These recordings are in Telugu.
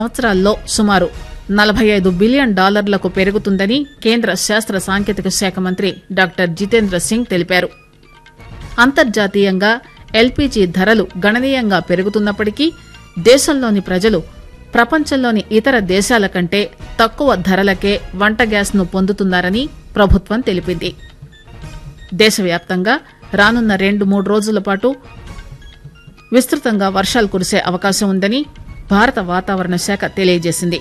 సంవత్సరాల్లో సుమారు నలభై ఐదు బిలియన్ డాలర్లకు పెరుగుతుందని కేంద్ర శాస్త్ర సాంకేతిక శాఖ మంత్రి డాక్టర్ జితేంద్ర సింగ్ తెలిపారు అంతర్జాతీయంగా ఎల్పీజీ ధరలు గణనీయంగా పెరుగుతున్నప్పటికీ దేశంలోని ప్రజలు ప్రపంచంలోని ఇతర దేశాల కంటే తక్కువ ధరలకే వంట గ్యాస్ ను పొందుతున్నారని ప్రభుత్వం తెలిపింది దేశవ్యాప్తంగా రానున్న రెండు మూడు రోజుల పాటు విస్తృతంగా వర్షాలు కురిసే అవకాశం ఉందని భారత వాతావరణ శాఖ తెలియజేసింది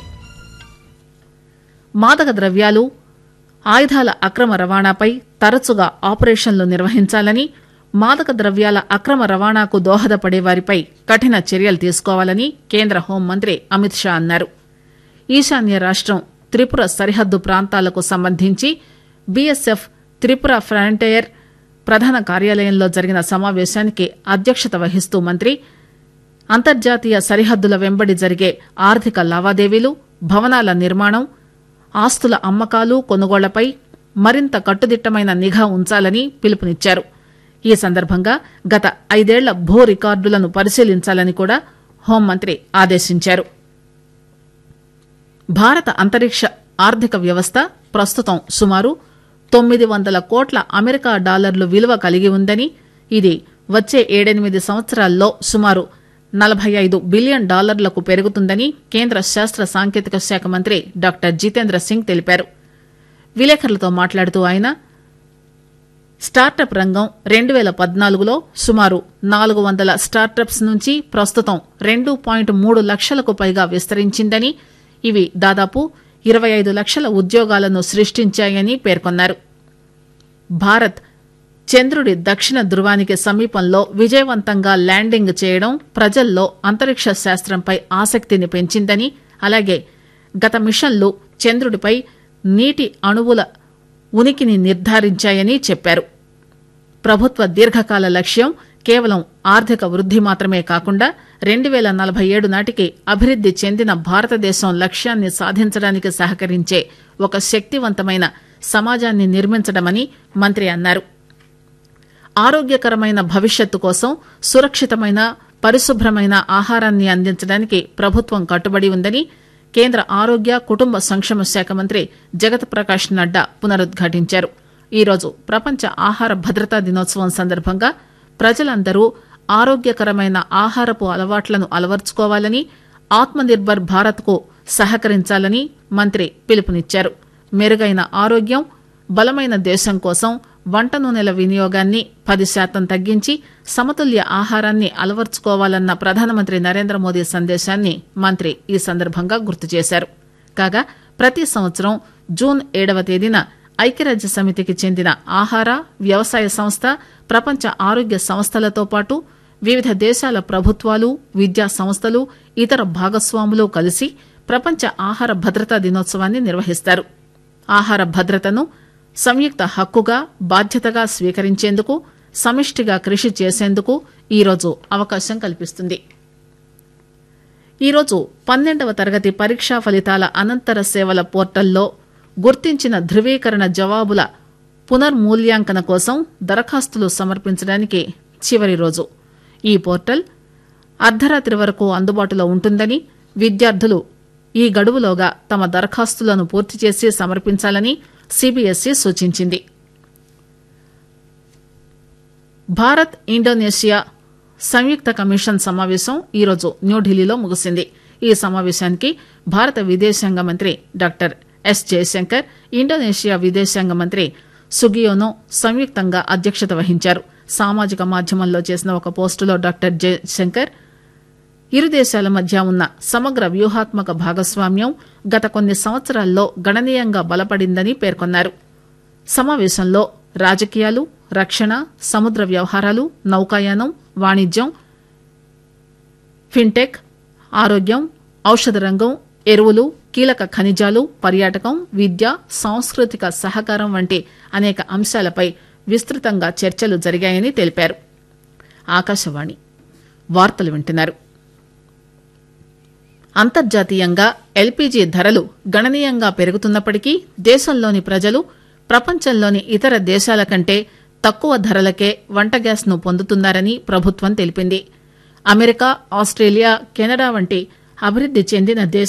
మాదక ద్రవ్యాలు ఆయుధాల అక్రమ రవాణాపై తరచుగా ఆపరేషన్లు నిర్వహించాలని మాదక ద్రవ్యాల అక్రమ రవాణాకు దోహదపడే వారిపై కఠిన చర్యలు తీసుకోవాలని కేంద్ర హోంమంత్రి అమిత్ షా అన్నారు ఈశాన్య రాష్టం త్రిపుర సరిహద్దు ప్రాంతాలకు సంబంధించి బీఎస్ఎఫ్ త్రిపుర ఫ్రంటైర్ ప్రధాన కార్యాలయంలో జరిగిన సమావేశానికి అధ్యక్షత వహిస్తూ మంత్రి అంతర్జాతీయ సరిహద్దుల వెంబడి జరిగే ఆర్థిక లావాదేవీలు భవనాల నిర్మాణం ఆస్తుల అమ్మకాలు కొనుగోళ్లపై మరింత కట్టుదిట్టమైన నిఘా ఉంచాలని పిలుపునిచ్చారు ఈ సందర్భంగా గత ఐదేళ్ల భూ రికార్డులను పరిశీలించాలని కూడా హోంమంత్రి ఆదేశించారు భారత అంతరిక్ష ఆర్థిక వ్యవస్థ ప్రస్తుతం సుమారు తొమ్మిది వందల కోట్ల అమెరికా డాలర్లు విలువ కలిగి ఉందని ఇది వచ్చే ఏడెనిమిది సంవత్సరాల్లో సుమారు నలభై ఐదు బిలియన్ డాలర్లకు పెరుగుతుందని కేంద్ర శాస్త్ర సాంకేతిక శాఖ మంత్రి డాక్టర్ జితేంద్ర సింగ్ తెలిపారు విలేకరులతో మాట్లాడుతూ ఆయన స్టార్టప్ రంగం రెండు పేల పద్నాలుగులో సుమారు నాలుగు వందల స్టార్టప్స్ నుంచి ప్రస్తుతం రెండు పాయింట్ మూడు లక్షలకు పైగా విస్తరించిందని ఇవి దాదాపు ఇరవై ఐదు లక్షల ఉద్యోగాలను సృష్టించాయని పేర్కొన్నారు భారత్ చంద్రుడి దక్షిణ ధృవానికి సమీపంలో విజయవంతంగా ల్యాండింగ్ చేయడం ప్రజల్లో అంతరిక్ష శాస్త్రంపై ఆసక్తిని పెంచిందని అలాగే గత మిషన్లు చంద్రుడిపై నీటి అణువుల ఉనికిని నిర్ధారించాయని చెప్పారు ప్రభుత్వ దీర్ఘకాల లక్ష్యం కేవలం ఆర్థిక వృద్ది మాత్రమే కాకుండా రెండు పేల నలభై ఏడు నాటికి అభివృద్ది చెందిన భారతదేశం లక్ష్యాన్ని సాధించడానికి సహకరించే ఒక శక్తివంతమైన సమాజాన్ని నిర్మించడమని మంత్రి అన్నారు ఆరోగ్యకరమైన భవిష్యత్తు కోసం సురక్షితమైన పరిశుభ్రమైన ఆహారాన్ని అందించడానికి ప్రభుత్వం కట్టుబడి ఉందని కేంద్ర ఆరోగ్య కుటుంబ సంక్షేమ శాఖ మంత్రి జగత్ ప్రకాష్ నడ్డా పునరుద్ఘాటించారు ఈరోజు ప్రపంచ ఆహార భద్రతా దినోత్సవం సందర్భంగా ప్రజలందరూ ఆరోగ్యకరమైన ఆహారపు అలవాట్లను అలవర్చుకోవాలని ఆత్మనిర్భర్ భారత్ కు సహకరించాలని మంత్రి పిలుపునిచ్చారు మెరుగైన ఆరోగ్యం బలమైన దేశం కోసం వంట నూనెల వినియోగాన్ని పది శాతం తగ్గించి సమతుల్య ఆహారాన్ని అలవర్చుకోవాలన్న ప్రధానమంత్రి నరేంద్ర మోదీ సందేశాన్ని మంత్రి ఈ సందర్భంగా గుర్తు చేశారు కాగా ప్రతి సంవత్సరం జూన్ ఏడవ తేదీన ఐక్యరాజ్య సమితికి చెందిన ఆహార వ్యవసాయ సంస్థ ప్రపంచ ఆరోగ్య సంస్థలతో పాటు వివిధ దేశాల ప్రభుత్వాలు విద్యా సంస్థలు ఇతర భాగస్వాములు కలిసి ప్రపంచ ఆహార భద్రతా దినోత్సవాన్ని నిర్వహిస్తారు ఆహార భద్రతను సంయుక్త హక్కుగా బాధ్యతగా స్వీకరించేందుకు సమిష్టిగా కృషి చేసేందుకు ఈరోజు అవకాశం కల్పిస్తుంది ఈరోజు పన్నెండవ తరగతి పరీక్షా ఫలితాల అనంతర సేవల పోర్టల్లో గుర్తించిన ధృవీకరణ జవాబుల పునర్మూల్యాంకన కోసం దరఖాస్తులు సమర్పించడానికి చివరి రోజు ఈ పోర్టల్ అర్ధరాత్రి వరకు అందుబాటులో ఉంటుందని విద్యార్థులు ఈ గడువులోగా తమ దరఖాస్తులను పూర్తి చేసి సమర్పించాలని సిబిఎస్ఈ సూచించింది భారత్ ఇండోనేషియా సంయుక్త కమిషన్ సమావేశం ఈరోజు న్యూఢిల్లీలో ముగిసింది ఈ సమావేశానికి భారత విదేశాంగ మంత్రి డాక్టర్ ఎస్ జయశంకర్ ఇండోనేషియా విదేశాంగ మంత్రి సుగియోనో సంయుక్తంగా అధ్యక్షత వహించారు సామాజిక మాధ్యమంలో చేసిన ఒక పోస్టులో డాక్టర్ జయశంకర్ ఇరు దేశాల మధ్య ఉన్న సమగ్ర వ్యూహాత్మక భాగస్వామ్యం గత కొన్ని సంవత్సరాల్లో గణనీయంగా బలపడిందని పేర్కొన్నారు సమావేశంలో రాజకీయాలు రక్షణ సముద్ర వ్యవహారాలు నౌకాయానం వాణిజ్యం ఫిన్టెక్ ఆరోగ్యం ఔషధ రంగం ఎరువులు కీలక ఖనిజాలు పర్యాటకం విద్య సాంస్కృతిక సహకారం వంటి అనేక అంశాలపై విస్తృతంగా చర్చలు జరిగాయని తెలిపారు ఆకాశవాణి వార్తలు వింటున్నారు అంతర్జాతీయంగా ఎల్పీజీ ధరలు గణనీయంగా పెరుగుతున్నప్పటికీ దేశంలోని ప్రజలు ప్రపంచంలోని ఇతర దేశాల కంటే తక్కువ ధరలకే వంట గ్యాస్ ను పొందుతున్నారని ప్రభుత్వం తెలిపింది అమెరికా ఆస్ట్రేలియా కెనడా వంటి అభివృద్ది చెందిన దేశాలు